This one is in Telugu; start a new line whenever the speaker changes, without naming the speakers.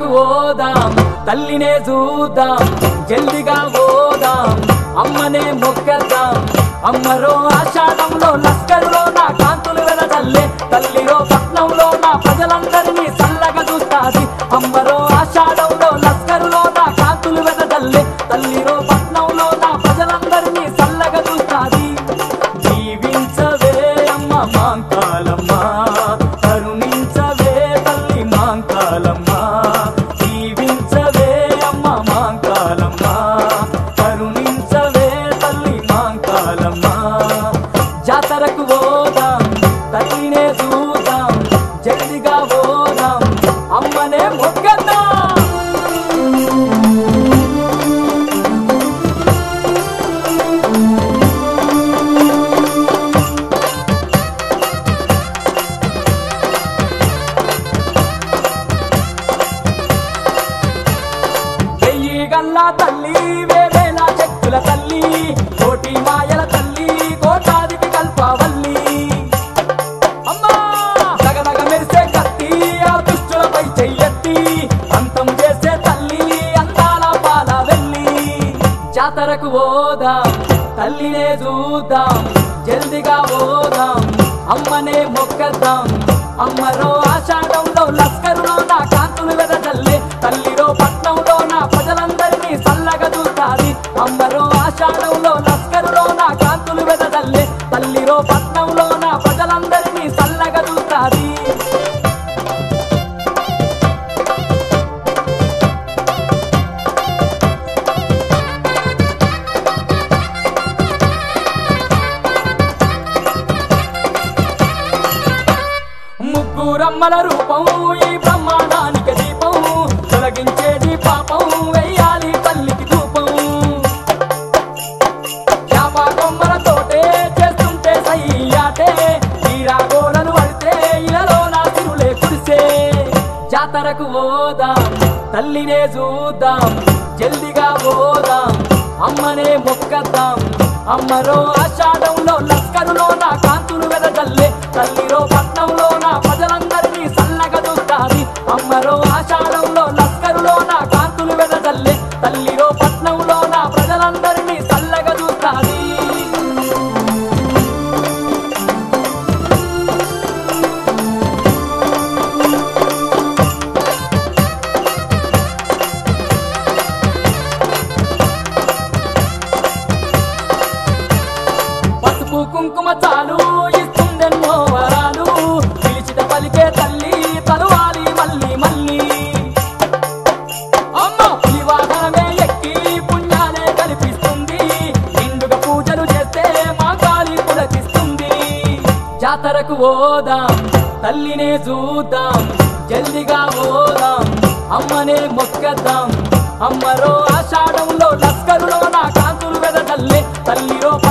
జాతరకు ఓదాం తల్లినే చూద్దాం జల్దిగా ఓదాం అమ్మనే మొక్కదాం అమ్మరో ఆషాఢంలో లస్కరులో నా కాంతులు వెదజల్లే తల్లిరో పట్నంలో నా ప్రజలందరినీ చల్లగా చూస్తాది అమ్మరో ఆషాఢంలో లస్కరులో నా కాంతులు వెదజల్లే తల్లిరో పట్నంలో నా ప్రజలందరినీ చల్లగా చూస్తాది జీవించవే అమ్మ మాంకాలమ్మ కరుణించవే తల్లి మాంకాలమ్మ జీవించవే అమ్మ మాంకాలమ్మ కరుణించవే తల్లి మాంకాలమ్మ జాతరకు పోదాం తల్లినే చూద్దాం జల్దిగా పోదాం అమ్మనే మొక్కదాం వెయ్యి గల్లా తల్లి వేవేల చెక్కుల తల్లి కోటి మాయల తల్లి కోటాదికి కల్పవల్లి అమ్మా దగదగ మెరిసే కత్తి ఆ దుష్టులపై చెయ్యెత్తి అంతం చేసే తల్లి అందాల పాల వెళ్ళి జాతరకు పోదాం తల్లినే చూద్దాం జల్దిగా పోదాం అమ్మనే మొక్కదాం అమ్మరో ఆషాఢంలో లస్కరులో నా కాంతులు వెదజల్లే తల్లిరో పట్నంలో నా ప్రజలందరినీ చల్లగా చూస్తాది అమ్మరో ఆషాఢంలో లస్కరులో నా కాంతులు వెదజల్లే తల్లిరో పట్నంలో నా ప్రజలందరినీ చల్లగా చూస్తాది ముగ్గురమ్మల రూపం ఈ బ్రహ్మాండానికి దీపం తొలగించేది పాపం వెయ్యాలి తల్లికి ధూపం చాప కొమ్మలతోటే చేస్తుంటే సయ్యాటే తీరాగోలను పడితే ఇలలో నా తిరులే కురిసే జాతరకు పోదాం తల్లినే చూద్దాం జల్దిగా పోదాం అమ్మనే మొక్కద్దాం అమ్మరో ఆషాఢంలో లస్కరులో నా కాంతులు వెదజల్లే తల్లిరో పట్నంలో నా ప్రజలందరినీ చల్లగా చూస్తాది అమ్మరో ఆషాఢంలో లస్కరులో నా కాంతులు వెదజల్లే తల్లిరో పట్నంలో నా ప్రజలందరినీ చల్లగా చూస్తాది పసుపు కుంకుమ చాలు ఇస్తుందెన్నో వరాలు పిలిచిట పలికే తల్లి తలువాలి మళ్ళీ మళ్ళీ అమ్మ పులివాహనమే ఎక్కి పుణ్యాలే కల్పిస్తుంది నిండుగా పూజలు చేస్తే మా కాళీ పులకిస్తుంది జాతరకు పోదాం తల్లినే చూద్దాం జల్దిగా పోదాం అమ్మనే మొక్కద్దాం అమ్మరో ఆషాఢంలో లస్కరులో నా కాంతులు వెదజల్లే తల్లిరో